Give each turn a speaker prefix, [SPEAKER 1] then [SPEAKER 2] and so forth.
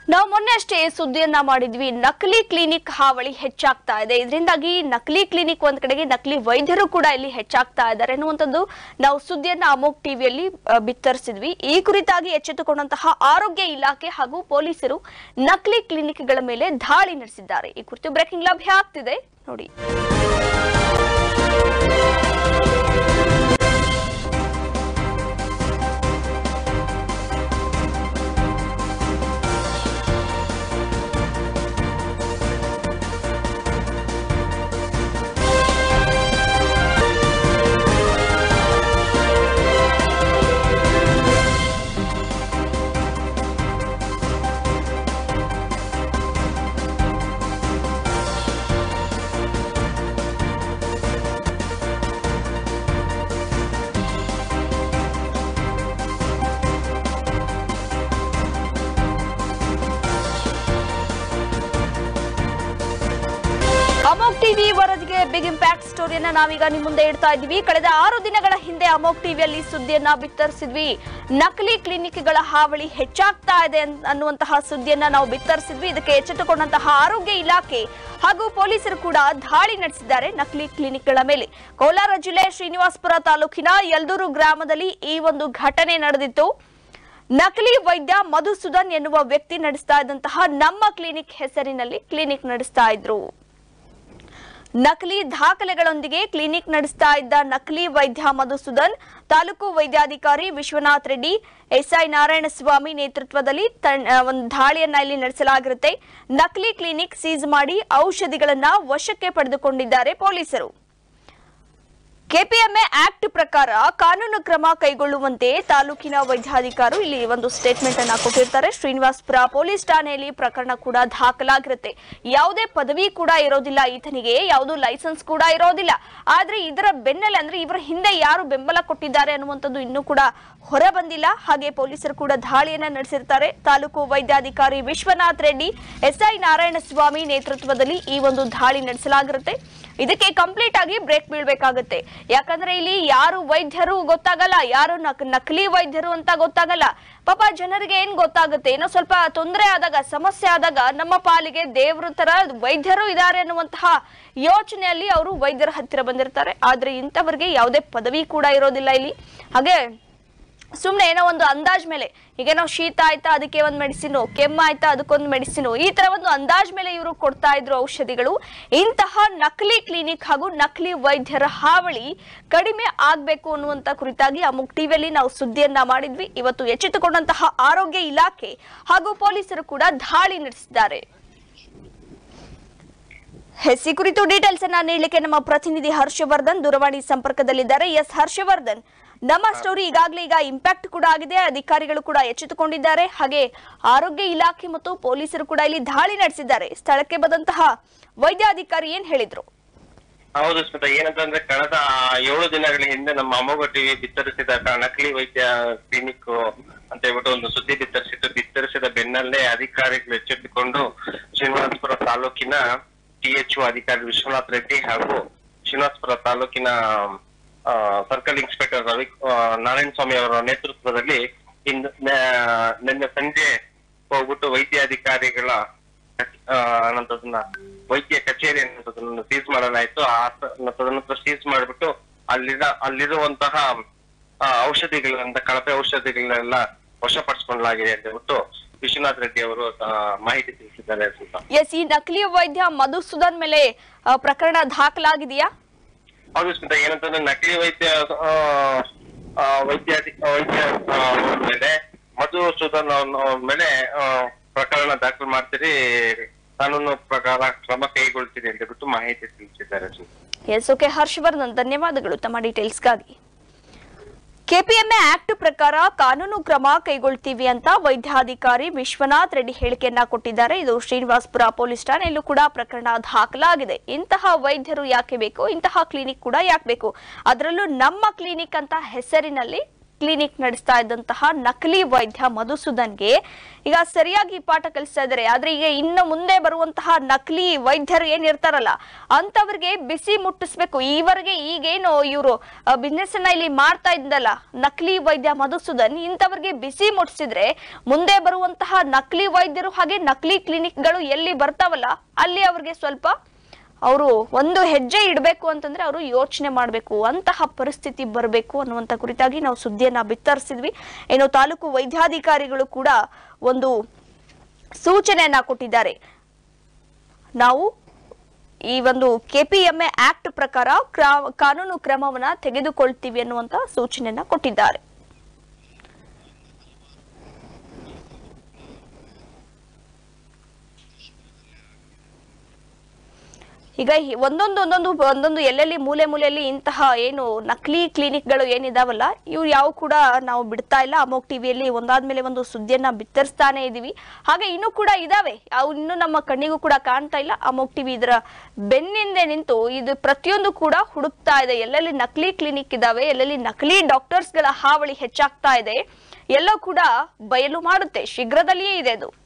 [SPEAKER 1] ನಾವು ಮೊನ್ನೆ ಅಷ್ಟೇ ಸುದ್ದಿಯನ್ನ ಮಾಡಿದ್ವಿ ನಕಲಿ ಕ್ಲಿನಿಕ್ ಹಾವಳಿ ಹೆಚ್ಚಾಗ್ತಾ ಇದೆ ಇದರಿಂದಾಗಿ ನಕಲಿ ಕ್ಲಿನಿಕ್ ಒಂದ್ ಕಡೆಗೆ ನಕಲಿ ವೈದ್ಯರು ಕೂಡ ಇಲ್ಲಿ ಹೆಚ್ಚಾಗ್ತಾ ಇದ್ದಾರೆ ಅನ್ನುವಂಥದ್ದು ನಾವು ಸುದ್ದಿಯನ್ನ ಅಮೋಕ್ ಟಿವಿಯಲ್ಲಿ ಬಿತ್ತರಿಸಿದ್ವಿ ಈ ಕುರಿತಾಗಿ ಎಚ್ಚೆತ್ತುಕೊಂಡಂತಹ ಆರೋಗ್ಯ ಇಲಾಖೆ ಹಾಗೂ ಪೊಲೀಸರು ನಕಲಿ ಕ್ಲಿನಿಕ್ಗಳ ಮೇಲೆ ದಾಳಿ ನಡೆಸಿದ್ದಾರೆ ಈ ಕುರಿತು ಬ್ರೇಕಿಂಗ್ ಲಭ್ಯ ಆಗ್ತಿದೆ ನೋಡಿ ಅಮೋಕ್ ಟಿವಿ ವರದಿಗೆ ಬಿಗ್ ಇಂಪ್ಯಾಕ್ಟ್ ಸ್ಟೋರಿಯನ್ನ ನಾವೀಗ ನಿಮ್ ಮುಂದೆ ಇಡ್ತಾ ಇದ್ದೀವಿ ಕಳೆದ ಆರು ದಿನಗಳ ಹಿಂದೆ ಅಮೋಕ್ ಟಿವಿಯಲ್ಲಿ ಸುದ್ದಿಯನ್ನ ಬಿತ್ತರಿಸಿದ್ವಿ ನಕಲಿ ಕ್ಲಿನಿಕ್ಗಳ ಹಾವಳಿ ಹೆಚ್ಚಾಗ್ತಾ ಇದೆ ಅನ್- ಅನ್ನುವಂತಹ ಸುದ್ದಿಯನ್ನ ನಾವು ಬಿತ್ತರಿಸಿದ್ವಿ ಇದಕ್ಕೆ ಎಚ್ಚೆತ್ತುಕೊಂಡಂತಹ ಆರೋಗ್ಯ ಇಲಾಖೆ ಹಾಗೂ ಪೊಲೀಸರು ಕೂಡ ದಾಳಿ ನಡೆಸಿದ್ದಾರೆ ನಕಲಿ ಕ್ಲಿನಿಕ್ಗಳ ಮೇಲೆ ಕೋಲಾರ ಜಿಲ್ಲೆ ಶ್ರೀನಿವಾಸಪುರ ತಾಲೂಕಿನ ಯಲ್ದೂರು ಗ್ರಾಮದಲ್ಲಿ ಈ ಒಂದು ಘಟನೆ ನಡೆದಿತ್ತು ನಕಲಿ ವೈದ್ಯ ಮಧುಸೂದನ್ ಎನ್ನುವ ವ್ಯಕ್ತಿ ನಡೆಸ್ತಾ ಇದ್ದಂತಹ ನಮ್ಮ ಕ್ಲಿನಿಕ್ ಹೆಸರಿನಲ್ಲಿ ಕ್ಲಿನಿಕ್ ನಡೆಸ್ತಾ ಇದ್ರು ನಕಲಿ ದಾಖಲೆಗಳೊಂದಿಗೆ ಕ್ಲಿನಿಕ್ ನಡೆಸ್ತಾ ಇದ್ದ ನಕಲಿ ವೈದ್ಯ ಮಧುಸೂದನ್ ತಾಲೂಕು ವೈದ್ಯಾಧಿಕಾರಿ ವಿಶ್ವನಾಥ್ ರೆಡ್ಡಿ ಎಸ್ಐ ನಾರಾಯಣಸ್ವಾಮಿ ನೇತೃತ್ವದಲ್ಲಿ ತನ್- ಆ, ಒಂದು ದಾಳಿಯನ್ನ ಇಲ್ಲಿ ನಡೆಸಲಾಗಿರುತ್ತೆ ನಕಲಿ ಕ್ಲಿನಿಕ್ ಸೀಸ್ ಮಾಡಿ ಔಷಧಿಗಳನ್ನ ವಶಕ್ಕೆ ಪಡೆದುಕೊಂಡಿದ್ದಾರೆ ಪೊಲೀಸರು ಕೆಪಿಎಂಎ ಆಕ್ಟ್ ಪ್ರಕಾರ ಕಾನೂನು ಕ್ರಮ ಕೈಗೊಳ್ಳುವಂತೆ ತಾಲೂಕಿನ ವೈದ್ಯಾಧಿಕಾರಿ ಇಲ್ಲಿ ಒಂದು ಸ್ಟೇಟ್ಮೆಂಟ್ ಅನ್ನ ಕೊಟ್ಟಿರ್ತಾರೆ ಶ್ರೀನಿವಾಸಪುರ ಪೊಲೀಸ್ ಠಾಣೆಯಲ್ಲಿ ಪ್ರಕರಣ ಕೂಡ ದಾಖಲಾಗಿರುತ್ತೆ ಯಾವುದೇ ಪದವಿ ಕೂಡ ಇರೋದಿಲ್ಲ ಈತನಿಗೆ ಯಾವುದು ಲೈಸೆನ್ಸ್ ಕೂಡ ಇರೋದಿಲ್ಲ ಆದ್ರೆ ಇದರ ಬೆನ್ನಲ್ಲೇ ಅಂದ್ರೆ ಇವರ ಹಿಂದೆ ಯಾರು ಬೆಂಬಲ ಕೊಟ್ಟಿದ್ದಾರೆ ಅನ್ನುವಂಥದ್ದು ಇನ್ನೂ ಕೂಡ ಹೊರ ಬಂದಿಲ್ಲ ಹಾಗೆ ಪೊಲೀಸರು ಕೂಡ ದಾಳಿಯನ್ನ ನಡೆಸಿರ್ತಾರೆ ತಾಲೂಕು ವೈದ್ಯಾಧಿಕಾರಿ ವಿಶ್ವನಾಥ್ ರೆಡ್ಡಿ ಎಸ್ಐ ನಾರಾಯಣಸ್ವಾಮಿ ನೇತೃತ್ವದಲ್ಲಿ ಈ ಒಂದು ದಾಳಿ ನಡೆಸಲಾಗಿರುತ್ತೆ ಇದಕ್ಕೆ ಕಂಪ್ಲೀಟ್ ಆಗಿ ಬ್ರೇಕ್ ಬೀಳ್ಬೇಕಾಗುತ್ತೆ ಯಾಕಂದ್ರೆ ಇಲ್ಲಿ ಯಾರು ವೈದ್ಯರು ಗೊತ್ತಾಗಲ್ಲ ಯಾರು ನಕ್- ನಕಲಿ ವೈದ್ಯರು ಅಂತ ಗೊತ್ತಾಗಲ್ಲ ಪಾಪ ಜನರಿಗೆ ಏನ್ ಗೊತ್ತಾಗುತ್ತೆ ಏನೋ ಸ್ವಲ್ಪ ತೊಂದರೆ ಆದಾಗ ಸಮಸ್ಯೆ ಆದಾಗ ನಮ್ಮ ಪಾಲಿಗೆ ದೇವ್ರ ತರ ವೈದ್ಯರು ಇದ್ದಾರೆ ಅನ್ನುವಂತಹ ಯೋಚನೆಯಲ್ಲಿ ಅವರು ವೈದ್ಯರ ಹತ್ತಿರ ಬಂದಿರ್ತಾರೆ ಆದ್ರೆ ಇಂಥವರಿಗೆ ಯಾವುದೇ ಪದವಿ ಕೂಡ ಇರೋದಿಲ್ಲ ಇಲ್ಲಿ ಹಾಗೆ ಸುಮ್ನೆ ಏನೋ ಒಂದು ಅಂದಾಜ್ ಮೇಲೆ ಈಗ ನಾವು ಶೀತ ಆಯ್ತಾ ಅದಕ್ಕೆ ಒಂದು ಮೆಡಿಸಿನು ಕೆಮ್ಮ ಆಯ್ತಾ ಅದಕ್ಕೊಂದು ಮೆಡಿಸಿನು ಈ ತರ ಒಂದು ಅಂದಾಜ್ ಮೇಲೆ ಇವರು ಕೊಡ್ತಾ ಇದ್ರು ಔಷಧಿಗಳು ಇಂತಹ ನಕಲಿ ಕ್ಲಿನಿಕ್ ಹಾಗೂ ನಕಲಿ ವೈದ್ಯರ ಹಾವಳಿ ಕಡಿಮೆ ಆಗ್ಬೇಕು ಅನ್ನುವಂತ ಕುರಿತಾಗಿ ಅಮುಕ್ ಟಿವಿಯಲ್ಲಿ ನಾವು ಸುದ್ದಿಯನ್ನ ಮಾಡಿದ್ವಿ ಇವತ್ತು ಎಚ್ಚೆತ್ತುಕೊಂಡಂತಹ ಆರೋಗ್ಯ ಇಲಾಖೆ ಹಾಗೂ ಪೊಲೀಸರು ಕೂಡ ದಾಳಿ ನಡೆಸಿದ್ದಾರೆ ಎಸ್ ಈ ಕುರಿತು ಡೀಟೇಲ್ಸ್ ಅನ್ನ ನೀಡಲಿಕ್ಕೆ ನಮ್ಮ ಪ್ರತಿನಿಧಿ ಹರ್ಷವರ್ಧನ್ ದೂರವಾಣಿ ಸಂಪರ್ಕದಲ್ಲಿದ್ದಾರೆ ಎಸ್ ಹರ್ಷವರ್ಧನ್ ನಮ್ಮ ಸ್ಟೋರಿ ಈಗಾಗಲೇ ಈಗ ಇಂಪ್ಯಾಕ್ಟ್ ಕೂಡ ಆಗಿದೆ ಅಧಿಕಾರಿಗಳು ಕೂಡ ಎಚ್ಚೆತ್ತುಕೊಂಡಿದ್ದಾರೆ ಹಾಗೆ ಆರೋಗ್ಯ ಇಲಾಖೆ ಮತ್ತು ಪೊಲೀಸರು ಕೂಡ ಇಲ್ಲಿ ದಾಳಿ ನಡೆಸಿದ್ದಾರೆ ಸ್ಥಳಕ್ಕೆ ಬಂದಂತಹ ವೈದ್ಯಾಧಿಕಾರಿ ಏನ್ ಹೇಳಿದ್ರು
[SPEAKER 2] ಹೌದು ಸ್ಮಿತಾ ಏನಂತಂದ್ರೆ ಕಳೆದ ಏಳು ದಿನಗಳ ಹಿಂದೆ ನಮ್ಮ ಅಮೋಘ ಟಿವಿ ಬಿತ್ತರಿಸಿದ ಕ- ನಕಲಿ ವೈದ್ಯ ಕ್ಲಿನಿಕ್ ಅಂತ ಹೇಳ್ಬಿಟ್ಟು ಒಂದು ಸುದ್ದಿ ಬಿತ್ತರಿಸಿತ್ತು ಬಿತ್ತರಿಸಿದ ಬೆನ್ನಲ್ಲೇ ಅಧಿಕಾರಿಗಳು ಎಚ್ಚೆತ್ತುಕೊಂಡು ಶ್ರೀನಿವಾಸಪುರ ತಾಲೂಕಿನ ಟಿಎಚ್ಒ ಅಧಿಕಾರಿ ವಿಶ್ವನಾಥ್ ರೆಡ್ಡಿ ಹಾಗೂ ಶ್ರೀನಿವಾಸಪುರ ತಾಲೂಕಿನ ಸರ್ಕಲ್ ಇನ್ಸ್ಪೆಕ್ಟರ್ ರವಿ ಆ, ನಾರಾಯಣ ಸ್ವಾಮಿ ಅವರ ನೇತೃತ್ವದಲ್ಲಿ ಇಂದು ನ- ನಿನ್ನೆ ಸಂಜೆ ಹೋಗ್ಬಿಟ್ಟು ವೈದ್ಯಾಧಿಕಾರಿಗಳ ಆ, ಅನ್ನೋದನ್ನ ವೈದ್ಯ ಕಚೇರಿ ಅನ್ನೋದನ್ನ ಸೀಸ್ ಮಾಡಲಾಯ್ತು ಆ ತ- ತದನಂತರ ಸೀಸ್ ಮಾಡಿಬಿಟ್ಟು ಅಲ್ಲಿನ ಅಲ್ಲಿರುವಂತಹ ಆ, ಔಷಧಿಗಳನ್ನ ಕಳಪೆ ಔಷಧಿಗಳನ್ನೆಲ್ಲ ವಶಪಡಿಸಿಕೊಳ್ಳಲಾಗಿದೆ ಅಂತ ಹೇಳ್ಬಿಟ್ಟು ವಿಶ್ವನಾಥ್ ರೆಡ್ಡಿ ಅವರು ಆ, ಮಾಹಿತಿ ತಿಳಿಸಿದ್ದಾರೆ ಸುಧಾ.
[SPEAKER 1] ಎಸ್ ಈ ನಕಲಿ ವೈದ್ಯ ಮಧುಸೂದನ್ ಮೇಲೆ ಆ, ಪ್ರಕರಣ ದಾಖಲಾಗಿದೆಯಾ
[SPEAKER 2] ಹೌದು ಸ್ಮಿತಾ ಏನಂತಂದ್ರೆ ನಕಲಿ ವೈದ್ಯ ಆ, ಆ, ವೈದ್ಯ ವೈದ್ಯ ಆ, ಅವ್ರ ಮೇಲೆ ಮಧುಸೂದನ್ ಅವ್ರ ಮೇಲೆ ಆ, ಪ್ರಕರಣ ದಾಖಲು ಮಾಡ್ತೀರಿ ಕಾನೂನು ಪ್ರಕಾರ ಕ್ರಮ ಕೈಗೊಳ್ತೀರಿ ಅಂತ ಬಿಟ್ಟು ಮಾಹಿತಿ ತಿಳಿಸಿದ್ದಾರೆ ಸ್ಮಿತಾ.
[SPEAKER 1] ಎಸ್ ಓಕೆ ಹರ್ಷವರ್ಧನ್ ಧನ್ಯವಾದಗಳು ತಮ್ಮ ಡೀಟೇಲ್ಸ್ಗಾಗಿ ಕೆಪಿಎಂಎ ಆಕ್ಟ್ ಪ್ರಕಾರ ಕಾನೂನು ಕ್ರಮ ಕೈಗೊಳ್ತೀವಿ ಅಂತ ವೈದ್ಯಾಧಿಕಾರಿ ವಿಶ್ವನಾಥ್ ರೆಡ್ಡಿ ಹೇಳಿಕೆಯನ್ನ ಕೊಟ್ಟಿದ್ದಾರೆ ಇದು ಶ್ರೀನಿವಾಸಪುರ ಪೊಲೀಸ್ ಠಾಣೆಯಲ್ಲೂ ಕೂಡ ಪ್ರಕರಣ ದಾಖಲಾಗಿದೆ ಇಂತಹ ವೈದ್ಯರು ಯಾಕೆ ಬೇಕು ಇಂತಹ ಕ್ಲಿನಿಕ್ ಕೂಡ ಯಾಕೆ ಬೇಕು ಅದರಲ್ಲೂ ನಮ್ಮ ಕ್ಲಿನಿಕ್ ಅಂತ ಹೆಸರಿನಲ್ಲಿ ಕ್ಲಿನಿಕ್ ನಡೆಸ್ತಾ ಇದ್ದಂತಹ ನಕಲಿ ವೈದ್ಯ ಮಧುಸೂದನ್ಗೆ ಈಗ ಸರಿಯಾಗಿ ಪಾಠ ಕಲಿಸ್ತಾ ಇದ್ದಾರೆ ಆದ್ರೆ ಈಗ ಇನ್ನು ಮುಂದೆ ಬರುವಂತಹ ನಕಲಿ ವೈದ್ಯರು ಏನಿರ್ತಾರಲ್ಲ ಅಂತವ್ರಿಗೆ ಬಿಸಿ ಮುಟ್ಟಿಸ್ಬೇಕು ಈವರೆಗೆ ಈಗೇನು ಇವರು ಬಿಸ್ನೆಸ್ ಅನ್ನ ಇಲ್ಲಿ ಮಾಡ್ತಾ ಇದ್ದಲ್ಲ ನಕಲಿ ವೈದ್ಯ ಮಧುಸೂದನ್ ಇಂಥವ್ರಿಗೆ ಬಿಸಿ ಮುಟ್ಟಿಸಿದ್ರೆ ಮುಂದೆ ಬರುವಂತಹ ನಕಲಿ ವೈದ್ಯರು ಹಾಗೆ ನಕಲಿ ಕ್ಲಿನಿಕ್ಗಳು ಎಲ್ಲಿ ಬರ್ತಾವಲ್ಲ ಅಲ್ಲಿ ಅವ್ರಿಗೆ ಸ್ವಲ್ಪ ಅವರು ಒಂದು ಹೆಜ್ಜೆ ಇಡಬೇಕು ಅಂತಂದ್ರೆ ಅವರು ಯೋಚನೆ ಮಾಡಬೇಕು ಅಂತಹ ಪರಿಸ್ಥಿತಿ ಬರಬೇಕು ಅನ್ನುವಂಥ ಕುರಿತಾಗಿ ನಾವು ಸುದ್ದಿಯನ್ನ ಬಿತ್ತರಿಸಿದ್ವಿ ಏನು ತಾಲೂಕು ವೈದ್ಯಾಧಿಕಾರಿಗಳು ಕೂಡ ಒಂದು ಸೂಚನೆಯನ್ನ ಕೊಟ್ಟಿದ್ದಾರೆ ನಾವು ಈ ಒಂದು ಕೆಪಿಎಂಎ ಆಕ್ಟ್ ಪ್ರಕಾರ ಕ್ರಾ- ಕಾನೂನು ಕ್ರಮವನ್ನ ತೆಗೆದುಕೊಳ್ತೀವಿ ಅನ್ನುವಂತ ಸೂಚನೆಯನ್ನ ಕೊಟ್ಟಿದ್ದಾರೆ ಈಗ ಹಿ- ಒಂದೊಂದು ಒಂದೊಂದು ಒಂದೊಂದು ಎಲ್ಲೆಲ್ಲಿ ಮೂಲೆ ಮೂಲೆಯಲ್ಲಿ ಇಂತಹ ಏನು ನಕಲಿ ಕ್ಲಿನಿಕ್ಗಳು ಏನಿದಾವಲ್ಲ ಇವು ಯಾವ ಕೂಡ ನಾವು ಬಿಡ್ತಾ ಇಲ್ಲ ಅಮೋಕ್ ಟಿವಿಯಲ್ಲಿ ಒಂದಾದ್ಮೇಲೆ ಒಂದು ಸುದ್ದಿಯನ್ನ ಬಿತ್ತರಿಸ್ತಾನೆ ಇದೀವಿ ಹಾಗೆ ಇನ್ನೂ ಕೂಡ ಇದಾವೆ ಅವು ಇನ್ನು ನಮ್ಮ ಕಣ್ಣಿಗೂ ಕೂಡ ಕಾಣ್ತಾ ಇಲ್ಲ ಅಮೋಕ್ ಟಿವಿ ಇದರ ಬೆನ್ನಿಂದೆ ನಿಂತು ಇದು ಪ್ರತಿಯೊಂದು ಕೂಡ ಹುಡುಕ್ತಾ ಇದೆ ಎಲ್ಲೆಲ್ಲಿ ನಕಲಿ ಕ್ಲಿನಿಕ್ ಇದಾವೆ ಎಲ್ಲೆಲ್ಲಿ ನಕಲಿ ಡಾಕ್ಟರ್ಸ್ಗಳ ಹಾವಳಿ ಹೆಚ್ಚಾಗ್ತಾ ಇದೆ ಎಲ್ಲೋ ಕೂಡ ಬಯಲು ಮಾಡುತ್ತೆ ಶೀಘ್ರದಲ್ಲಿಯೇ ಇದೆ ಅದು